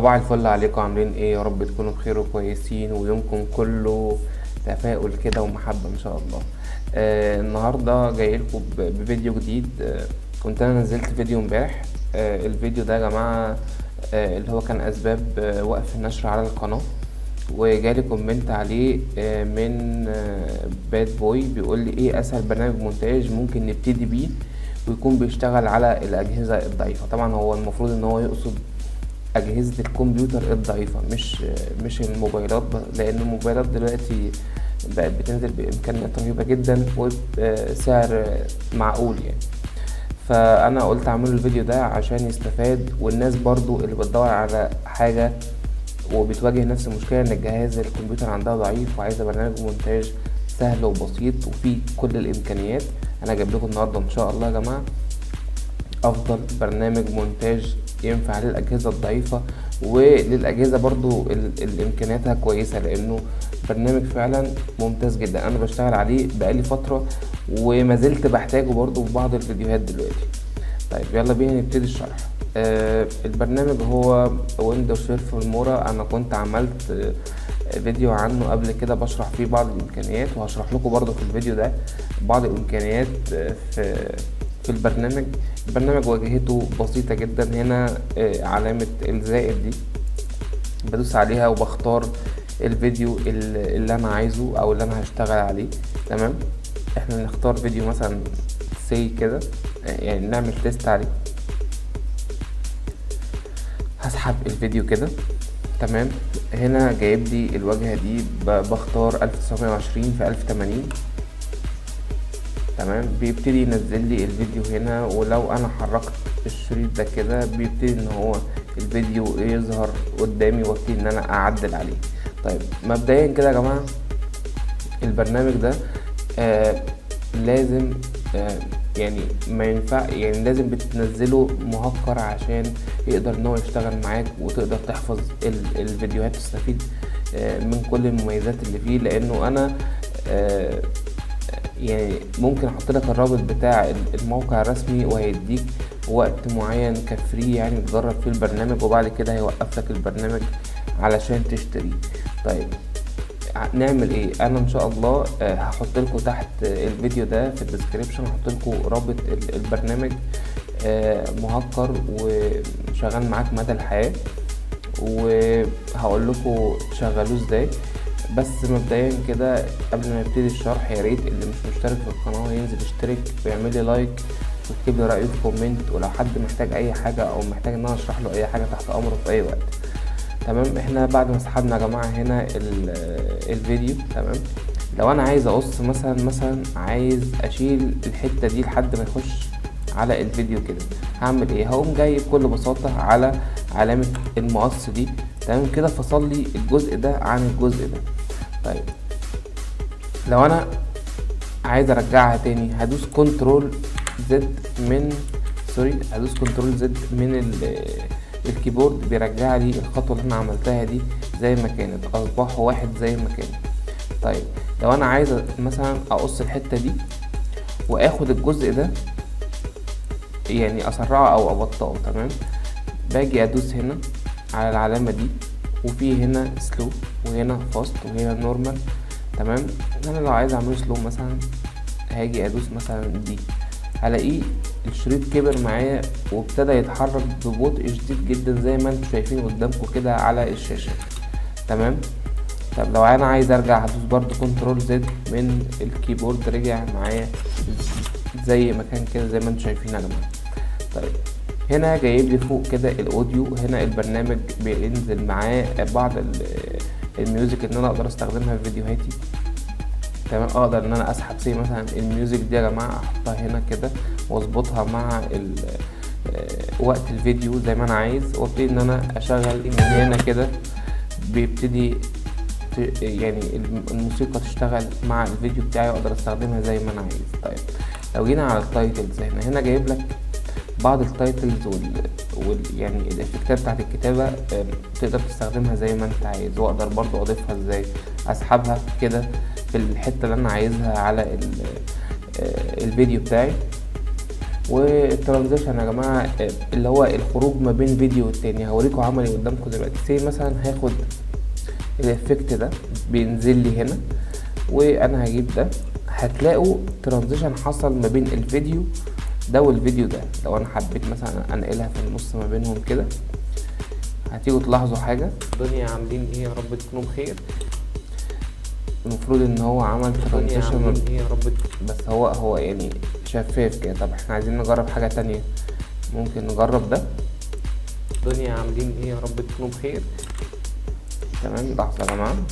صباح الفل عليكم عاملين ايه يا رب تكونوا بخير وكويسين ويومكم كله تفاؤل كده ومحبة ان شاء الله آه النهاردة جاي لكم بفيديو جديد آه كنت انا نزلت فيديو امبارح آه الفيديو ده يا جماعة آه اللي هو كان اسباب آه وقف النشر على القناة وجالي كومنت عليه آه من آه باد بوي بيقول لي ايه اسهل برنامج مونتاج ممكن نبتدي بيه ويكون بيشتغل على الاجهزة الضعيفة طبعا هو المفروض ان هو يقصد اجهزه الكمبيوتر الضعيفه مش مش الموبايلات لان الموبايلات دلوقتي بقت بتنزل بامكانيات رهيبه جدا وبسعر معقول يعني فانا قلت اعمل الفيديو ده عشان يستفاد والناس برضو اللي بتدور على حاجه وبتواجه نفس المشكله ان الجهاز الكمبيوتر عندها ضعيف وعايزه برنامج مونتاج سهل وبسيط وفيه كل الامكانيات انا جايب لكم النهارده ان شاء الله يا جماعه افضل برنامج مونتاج ينفع للاجهزه الضعيفه وللاجهزه برضو الامكانياتها كويسه لانه برنامج فعلا ممتاز جدا انا بشتغل عليه بقالي فتره وما زلت بحتاجه برضو في بعض الفيديوهات دلوقتي طيب يلا بينا نبتدي الشرح آه البرنامج هو ويندوز شيرف المورا انا كنت عملت آه فيديو عنه قبل كده بشرح فيه بعض الامكانيات وهشرح لكم برضو في الفيديو ده بعض الامكانيات آه في في البرنامج البرنامج واجهته بسيطة جدا هنا علامة الزائد دي بدوس عليها وبختار الفيديو اللي انا عايزه او اللي انا هشتغل عليه تمام احنا نختار فيديو مثلا سي كده يعني نعمل تيست عليه هسحب الفيديو كده تمام هنا جايب لي الواجهة دي بختار ألف تسعمية وعشرين في ألف تمانين تمام بيبتدي ينزل لي الفيديو هنا ولو انا حركت الشريط ده كده بيبتدي ان هو الفيديو يظهر قدامي وابتدي ان انا اعدل عليه طيب مبدئيا كده يا جماعه البرنامج ده آه لازم آه يعني ما ينفع يعني لازم بتنزله مهكر عشان يقدر ان هو يشتغل معاك وتقدر تحفظ الفيديوهات تستفيد آه من كل المميزات اللي فيه لانه انا آه يعني ممكن احط لك الرابط بتاع الموقع الرسمي وهيديك وقت معين كفري يعني تجرب فيه البرنامج وبعد كده هيوقف لك البرنامج علشان تشتريه طيب نعمل ايه انا ان شاء الله هحط لكم تحت الفيديو ده في الديسكريبشن هحط لكم رابط البرنامج مهكر وشغال معاك مدى الحياه وهقول لكم شغلوه ازاي بس مبدئيا كده قبل ما نبتدي الشرح يا ريت اللي مش مشترك في القناه ينزل يشترك ويعمل لي لايك ويكتب لي رايه في كومنت ولو حد محتاج اي حاجه او محتاج ان انا اشرح له اي حاجه تحت امره في اي وقت تمام احنا بعد ما سحبنا يا جماعه هنا الفيديو تمام لو انا عايز اقص مثلا مثلا عايز اشيل الحته دي لحد ما يخش على الفيديو كده هعمل ايه هقوم جاي بكل بساطه على علامه المقص دي تمام كده فصل لي الجزء ده عن الجزء ده طيب لو انا عايز ارجعها تاني هدوس كنترول زد من سوري هدوس كنترول زد من الكيبورد بيرجع لي الخطوه اللي انا عملتها دي زي ما كانت اصبحوا واحد زي ما كانت طيب لو انا عايز مثلا اقص الحته دي واخد الجزء ده يعني اسرعه او ابطئه تمام باجي ادوس هنا على العلامه دي وفي هنا سلو وهنا فاست وهنا نورمال تمام انا لو عايز اعمله سلو مثلا هاجي ادوس مثلا دي هلاقيه الشريط كبر معايا وابتدى يتحرك ببطء شديد جدا زي ما انتم شايفين قدامكم كده على الشاشه تمام طب لو انا عايز ارجع هدوس برضو كنترول زد من الكيبورد رجع معايا زي ما كان كده زي ما انتم شايفين يا جماعه طيب هنا جايب لي فوق كده الاوديو هنا البرنامج بينزل معاه بعض الميوزك ان انا اقدر استخدمها في فيديوهاتي تمام اقدر ان انا اسحب سي مثلا الميوزك دي يا جماعه احطها هنا كده واظبطها مع وقت الفيديو زي ما انا عايز وابتدي ان انا اشغل من هنا كده بيبتدي يعني الموسيقى تشتغل مع الفيديو بتاعي واقدر استخدمها زي ما انا عايز طيب لو جينا على التايتلز هنا هنا جايب لك بعض التايتلز وال... وال... يعني الافكتات بتاعت الكتابة تقدر تستخدمها زي ما انت عايز واقدر برضو اضيفها ازاي اسحبها كده في الحتة اللي انا عايزها على ال... الفيديو بتاعي والترانزيشن يا جماعه آه، اللي هو الخروج ما بين فيديو والتاني هوريكم عملي قدامكم دلوقتي سي مثلا هاخد الافكت ده بينزل لي هنا وانا هجيب ده هتلاقوا ترانزيشن حصل ما بين الفيديو ده والفيديو ده لو انا حبيت مثلا انقلها في النص ما بينهم كده هتيجوا تلاحظوا حاجه الدنيا عاملين ايه يا رب تكونوا بخير المفروض ان هو عمل ترانزيشن ايه يا رب بس هو هو يعني شفاف كده طب احنا عايزين نجرب حاجه تانية ممكن نجرب ده الدنيا عاملين ايه يا رب تكونوا بخير تمام لحظه يا جماعه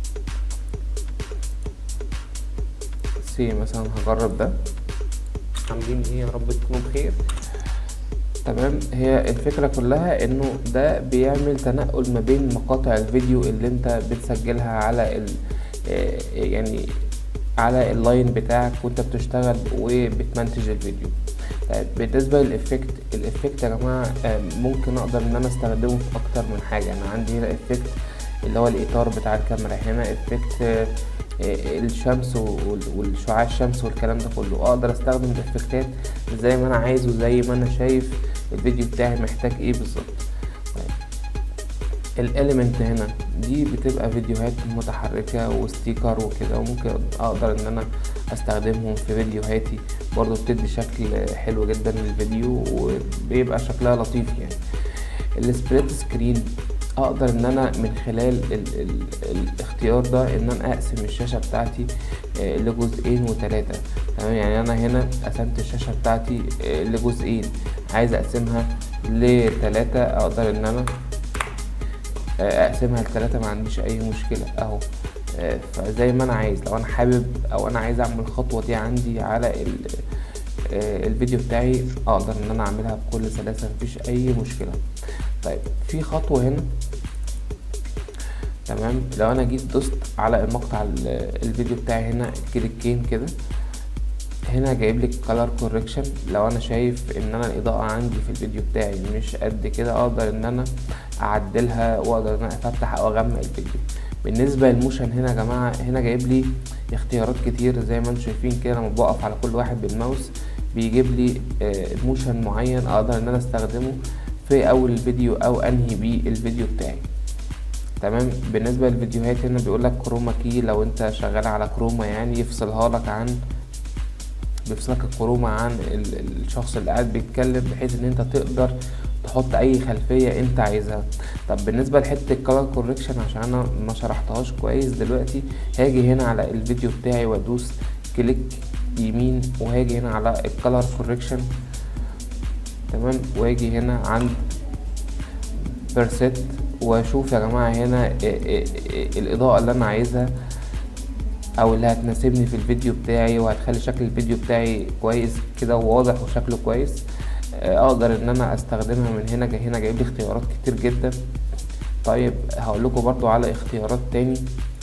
سي مثلا هجرب ده عاملين ايه يا رب تكونوا بخير تمام هي الفكرة كلها انه ده بيعمل تنقل ما بين مقاطع الفيديو اللي انت بتسجلها على ال آه، يعني على اللاين بتاعك وانت بتشتغل وبتمنتج الفيديو طيب بالنسبة للإفكت الإفكت يا جماعة آه، ممكن أقدر إن أنا أستخدمه في أكتر من حاجة أنا عندي هنا إفكت اللي هو الإطار بتاع الكاميرا هنا إفكت آه، آه، الشمس وال- والشعاع الشمس والكلام ده كله أقدر أستخدم الإفكتات زي ما أنا عايز وزي ما أنا شايف الفيديو بتاعي محتاج إيه بالظبط الاليمنت هنا دي بتبقى فيديوهات متحركة وستيكر وكده وممكن اقدر ان انا استخدمهم في فيديوهاتي برضو بتدي شكل حلو جدا للفيديو وبيبقى شكلها لطيف يعني السبليت سكرين اقدر ان انا من خلال ال ال الاختيار ده ان انا اقسم الشاشة بتاعتي آه، لجزئين وتلاتة تمام يعني انا هنا قسمت الشاشة بتاعتي آه، لجزئين عايز اقسمها لتلاتة اقدر ان انا اقسمها لتلاتة ما عنديش اي مشكلة اهو آه، فزي ما انا عايز لو انا حابب او انا عايز اعمل الخطوة دي عندي على ال- آه، الفيديو بتاعي اقدر ان انا اعملها بكل سلاسة مفيش اي مشكلة طيب في خطوة هنا تمام لو انا جيت دوست على المقطع ال- الفيديو بتاعي هنا كليكين كده هنا جايب لك color correction لو انا شايف ان انا الاضاءة عندي في الفيديو بتاعي مش قد كده اقدر ان انا اعدلها واقدر ان انا افتح او اغمق الفيديو بالنسبة للموشن هنا يا جماعة هنا جايب لي اختيارات كتير زي ما انتم شايفين كده لما بوقف على كل واحد بالماوس بيجيب لي آه، موشن معين اقدر ان انا استخدمه في اول الفيديو او انهي بيه الفيديو بتاعي تمام بالنسبة للفيديوهات هنا بيقول لك كروما كي لو انت شغال على كروما يعني يفصلها لك عن بيفصلك الكروما عن ال- الشخص اللي قاعد بيتكلم بحيث ان انت تقدر تحط اي خلفية انت عايزها طب بالنسبة لحتة الكالر كوريكشن عشان انا ما شرحتهاش كويس دلوقتي هاجي هنا على الفيديو بتاعي وادوس كليك يمين وهاجي هنا على الكالر كوريكشن تمام واجي هنا عند بيرسيت واشوف يا جماعة هنا ا- ا- ا- الاضاءة اللي انا عايزها او اللي هتناسبني في الفيديو بتاعي وهتخلي شكل الفيديو بتاعي كويس كده وواضح وشكله كويس آه، اقدر ان انا استخدمها من هنا جاي هنا جايب لي اختيارات كتير جدا طيب هقول لكم برضو على اختيارات تاني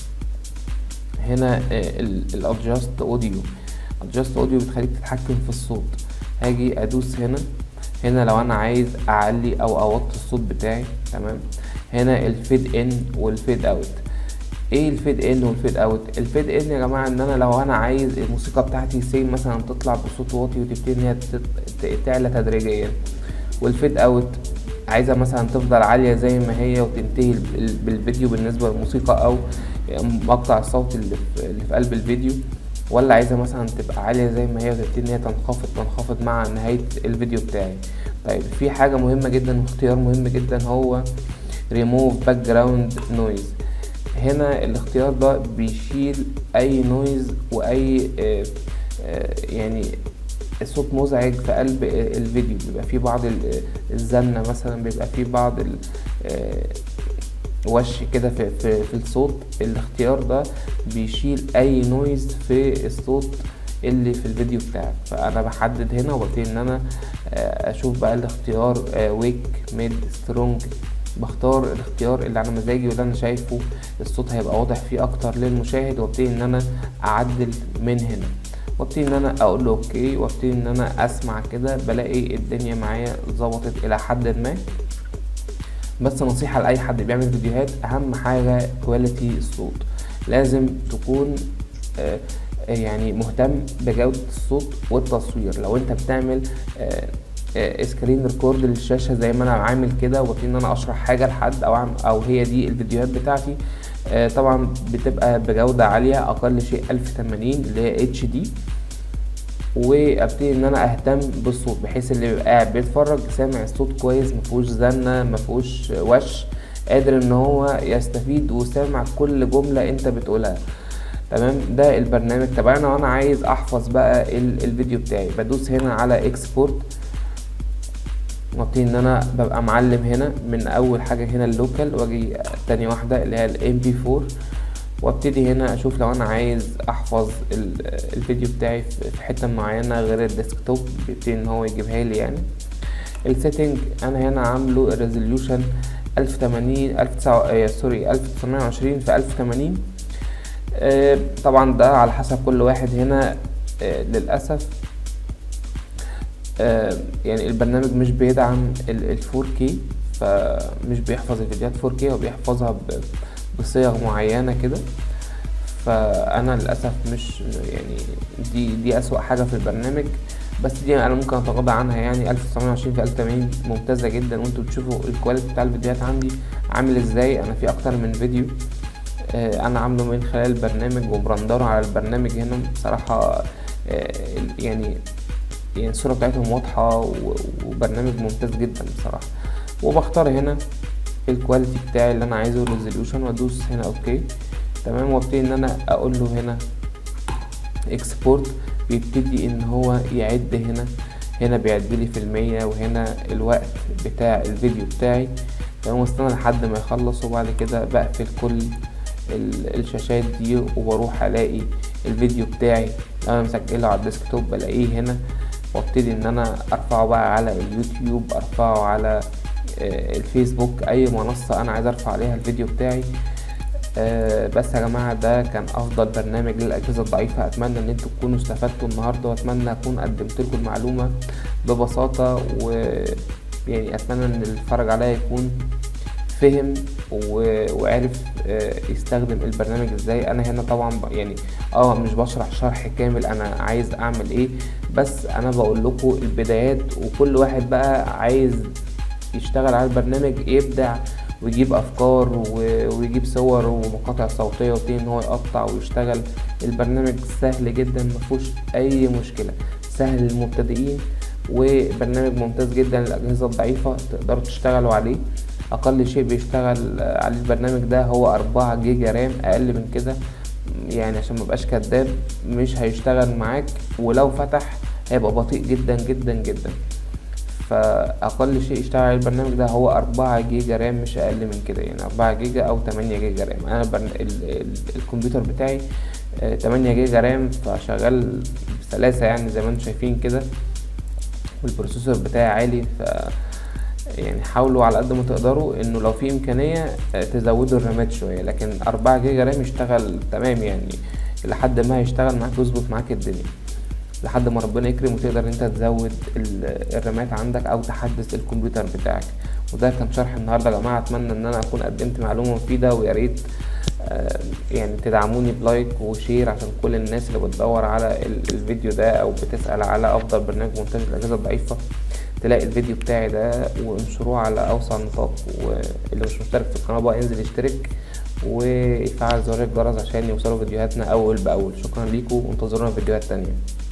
هنا الادجاست اوديو ادجاست اوديو بتخليك تتحكم في الصوت هاجي ادوس هنا هنا لو انا عايز اعلي او اوطي الصوت بتاعي تمام هنا الفيد ان والفيد اوت ايه الفيد ان والفيد اوت الفيد ان يا جماعه ان انا لو انا عايز الموسيقى بتاعتي سي مثلا تطلع بصوت واطي وتبتدي ان هي تت- ت- تعلى تدريجيا والفيد اوت عايزه مثلا تفضل عاليه زي ما هي وتنتهي ال- بالفيديو بالنسبه للموسيقى او مقطع الصوت اللي في, اللي في قلب الفيديو ولا عايزه مثلا تبقى عاليه زي ما هي وتبتدي ان هي تنخفض تنخفض مع نهايه الفيديو بتاعي طيب في حاجه مهمه جدا واختيار مهم جدا هو ريموف باك جراوند نويز هنا الاختيار ده بيشيل اي نويز واي آه، آه، يعني صوت مزعج في قلب آه، الفيديو بيبقى فيه بعض ال- الزنة مثلا بيبقى فيه بعض ال- آه، وش كده في, في, في الصوت الاختيار ده بيشيل اي نويز في الصوت اللي في الفيديو بتاعك فانا بحدد هنا وببتدي ان انا آه، اشوف بقى الاختيار ويك ميد سترونج بختار الاختيار اللي على مزاجي واللي انا شايفه الصوت هيبقى واضح فيه اكتر للمشاهد وابتدي ان انا اعدل من هنا وابتدي ان انا اقول له اوكي وابتدي ان انا اسمع كده بلاقي الدنيا معايا ظبطت الى حد ما بس نصيحة لأي حد بيعمل فيديوهات أهم حاجة كواليتي الصوت لازم تكون آه، يعني مهتم بجودة الصوت والتصوير لو انت بتعمل آه، آه، سكرين ريكورد للشاشة زي ما انا عامل كده وببتدي ان انا اشرح حاجة لحد او عم او هي دي الفيديوهات بتاعتي آه، طبعا بتبقى بجودة عالية اقل شيء 1080 اللي هي اتش دي وابتدي ان انا اهتم بالصوت بحيث اللي بيبقى قاعد بيتفرج سامع الصوت كويس مفهوش زنة مفهوش وش قادر ان هو يستفيد وسامع كل جملة انت بتقولها تمام ده البرنامج تبعنا وانا عايز احفظ بقى ال- الفيديو بتاعي بدوس هنا على اكسبورت وابتدي ان انا ببقى معلم هنا من اول حاجة هنا اللوكال واجي تاني واحدة اللي هي الام بي 4 وابتدي هنا اشوف لو انا عايز احفظ ال- الفيديو بتاعي في في حتة معينة غير الديسكتوب بيبتدي ان هو يجيبها لي يعني السيتنج انا هنا عامله الريزوليوشن 1080 1900 سوري 1920 في 1080 آه، طبعا ده على حسب كل واحد هنا آه، للأسف آه، يعني البرنامج مش بيدعم ال 4K فمش بيحفظ الفيديوهات 4K هو بيحفظها ب- بصيغ معينة كده فأنا للأسف مش يعني دي دي أسوأ حاجة في البرنامج بس دي أنا ممكن أتغاضى عنها يعني 1920 في 1080 ممتازة جدا وانتوا بتشوفوا الكواليتي بتاع الفيديوهات عندي عامل ازاي أنا في أكتر من فيديو آه، انا عامله من خلال البرنامج وبرندره على البرنامج هنا بصراحة آه، يعني يعني الصورة بتاعتهم واضحة و- وبرنامج ممتاز جدا بصراحة وبختار هنا الكواليتي بتاعي اللي انا عايزه الريزوليوشن وادوس هنا اوكي تمام وابتدي ان انا اقول له هنا اكسبورت بيبتدي ان هو يعد هنا هنا بيعد لي في المية وهنا الوقت بتاع الفيديو بتاعي تمام واستنى لحد ما يخلص وبعد كده بقفل كل ال- الشاشات دي وبروح الاقي الفيديو بتاعي لو انا مسجله على الديسكتوب بلاقيه هنا وابتدي ان انا ارفعه بقى على اليوتيوب ارفعه على آه، الفيسبوك اي منصة انا عايز ارفع عليها الفيديو بتاعي آه، بس يا جماعة ده كان أفضل برنامج للأجهزة الضعيفة أتمنى إن انتوا تكونوا استفدتوا النهاردة وأتمنى أكون قدمت لكم المعلومة ببساطة و يعني أتمنى إن اللي اتفرج عليا يكون فهم و... وعرف آه، يستخدم البرنامج ازاي انا هنا طبعا ب... يعني اه مش بشرح شرح كامل انا عايز اعمل ايه بس انا بقول لكم البدايات وكل واحد بقى عايز يشتغل على البرنامج يبدع ويجيب افكار و- ويجيب صور ومقاطع صوتيه ويبتدي ان هو يقطع ويشتغل البرنامج سهل جدا مفيهوش اي مشكله سهل للمبتدئين وبرنامج ممتاز جدا للاجهزه الضعيفه تقدروا تشتغلوا عليه اقل شيء بيشتغل عليه البرنامج ده هو أربعة جيجا رام اقل من كده يعني عشان مبقاش كداب مش هيشتغل معاك ولو فتح هيبقى بطيء جدا جدا جدا فأقل شيء يشتغل على البرنامج ده هو أربعة جيجا رام مش أقل من كده يعني أربعة جيجا أو تمانية جيجا رام أنا برن... ال... ال... الكمبيوتر بتاعي آه، تمانية جيجا رام فشغال بسلاسة يعني زي ما انتم شايفين كده والبروسيسور بتاعي عالي ف يعني حاولوا على قد ما تقدروا انه لو في امكانية آه، تزودوا الرامات شوية لكن أربعة جيجا رام يشتغل تمام يعني لحد ما هيشتغل معاك ويظبط معاك الدنيا لحد ما ربنا يكرم وتقدر انت تزود ال- الرامات عندك او تحدث الكمبيوتر بتاعك وده كان شرح النهارده يا جماعه اتمنى ان انا اكون قدمت معلومه مفيده ويا ريت آه، يعني تدعموني بلايك وشير عشان كل الناس اللي بتدور على ال- الفيديو ده او بتسأل على افضل برنامج مونتاج للاجهزه الضعيفه تلاقي الفيديو بتاعي ده وانشروه على اوسع نطاق واللي مش مشترك في القناه بقى ينزل يشترك ويفعل زر الجرس عشان يوصلوا فيديوهاتنا اول باول شكرا ليكم وانتظرونا في فيديوهات تانية